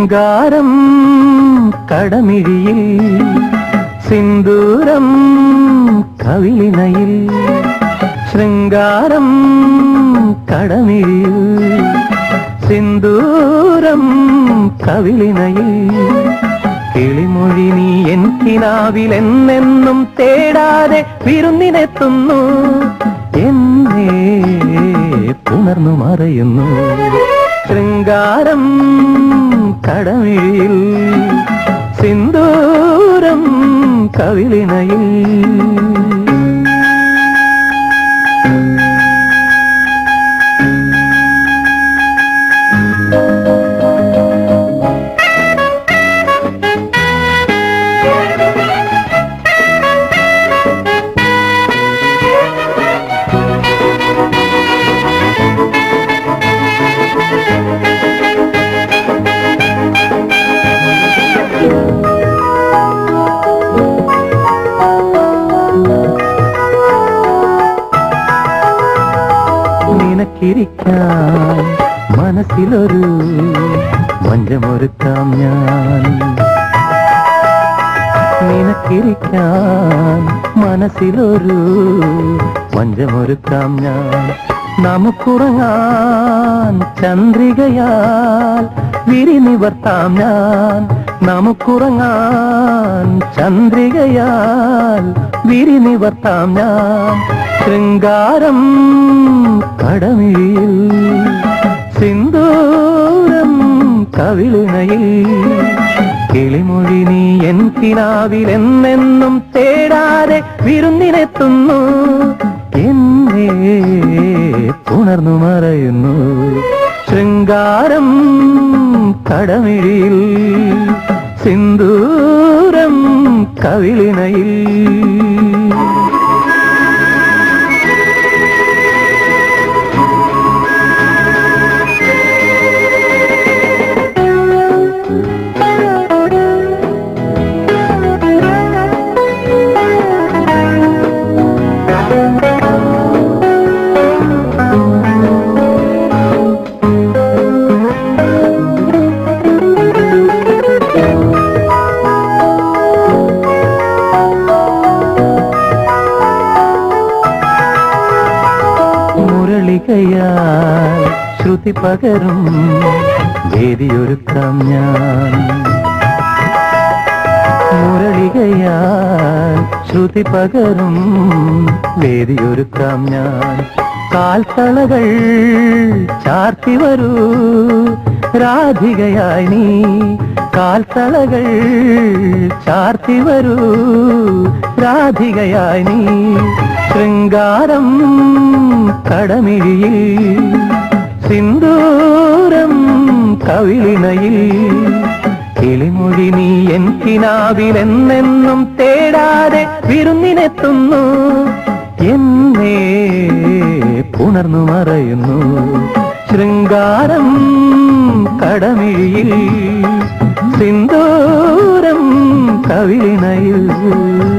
ശൃംഗാരം കടമിഴിയിൽ സിന്ദൂരം കവിളിനയിൽ ശൃംഗാരം കടമിഴിയിൽ സിന്ദൂരം കവിളിനയിൽ കിളിമൊഴി നീ എൻ കിനാവിൽ എന്നെന്നും തേടാതെ വിരുന്നിനെത്തുന്നു എന്നെ പുണർന്നു മറയുന്നു ശൃംഗാരം കടമിഴിയിൽ സിന്ദൂരം കവിളിനയിൽ നിനക്കിരിക്കാൻ മനസ്സിലൊരു മഞ്ചമൊരുക്കാം ഞാൻ നിനക്കിരിക്കാൻ മനസ്സിലൊരു മഞ്ചമൊരുക്കാം ഞാൻ നമുക്കുറങ്ങാൻ ചന്ദ്രികയാൽ വിരിനിവർത്താം ഞാൻ നമുക്കുറങ്ങാൻ ചന്ദ്രികയാൽ വിരിനിവർത്താം ഞാൻ ശൃംഗാരം കടമിഴിയിൽ സിന്ദൂരം കവിളിണയിൽ കിളിമൊഴി നീ എൻ കിനാവിൽ എന്നെന്നും തേടാതെ വിരുന്നിനെത്തുന്നു എന്നെ പുണർന്നു മറയുന്നു ശൃംഗാരം കടമിഴിയിൽ സിന്ദൂരം കവിളിണയിൽ മുരളികയാൽ ശ്രുതി പകരും വേദിയൊരുക്കാം ഞാൻ മുരളികയാൽ ശ്രുതി പകരും വേദിയൊരുക്കാം ഞാൻ കാൽത്തളകൾ ചാർത്തി വരൂ രാധികയായി നീ കാൽത്തളകൾ ചാർത്തി വരൂ രാധികയായി നീ ശൃംഗാരം കടമിഴിയിൽ സിന്ദൂരം കവിളിണയിൽ കിളിമൊഴി നീ എൻ കിനാവിൽ എന്നെന്നും തേടാതെ വിരുന്നിനെത്തുന്നു എന്നെ പുണർന്നു മറയുന്നു ശൃംഗാരം കടമിഴിയിൽ സിന്ദൂരം കവിളിണയിൽ